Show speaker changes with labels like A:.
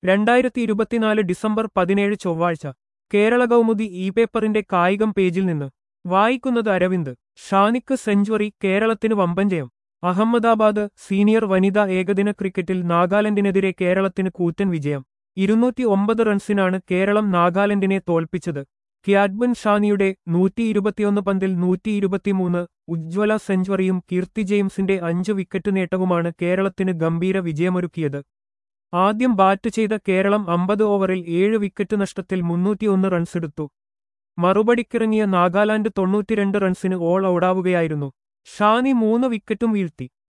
A: രണ്ടായിരത്തി ഇരുപത്തിനാല് ഡിസംബർ പതിനേഴ് ചൊവ്വാഴ്ച കേരള കൗമുദി ഇ പേപ്പറിന്റെ കായികം പേജിൽ നിന്ന് വായിക്കുന്നത് അരവിന്ദ് ഷാനിക്ക് സെഞ്ചുറി കേരളത്തിന് വമ്പൻ ജയം അഹമ്മദാബാദ് സീനിയർ വനിതാ ഏകദിന ക്രിക്കറ്റിൽ നാഗാലാൻഡിനെതിരെ കേരളത്തിന് കൂറ്റൻ വിജയം ഇരുന്നൂറ്റി ഒമ്പത് റൺസിനാണ് കേരളം നാഗാലാൻഡിനെ തോൽപ്പിച്ചത് ക്യാഡ്ബൻ ഷാനിയുടെ നൂറ്റി ഇരുപത്തിയൊന്ന് പന്തിൽ നൂറ്റി ഇരുപത്തിമൂന്ന് ഉജ്ജ്വല സെഞ്ചുറിയും കീർത്തി ജെയിംസിന്റെ അഞ്ച് വിക്കറ്റ് നേട്ടവുമാണ് കേരളത്തിന് ഗംഭീര വിജയമൊരുക്കിയത് ആദ്യം ബാറ്റ് ചെയ്ത കേരളം അമ്പത് ഓവറിൽ ഏഴ് വിക്കറ്റ് നഷ്ടത്തിൽ മുന്നൂറ്റിയൊന്ന് റൺസെടുത്തു മറുപടിക്കിറങ്ങിയ നാഗാലാൻഡ് തൊണ്ണൂറ്റിരണ്ട് റൺസിന് ഓൾ ഔട്ടാവുകയായിരുന്നു ഷാനി മൂന്ന് വിക്കറ്റും വീഴ്ത്തി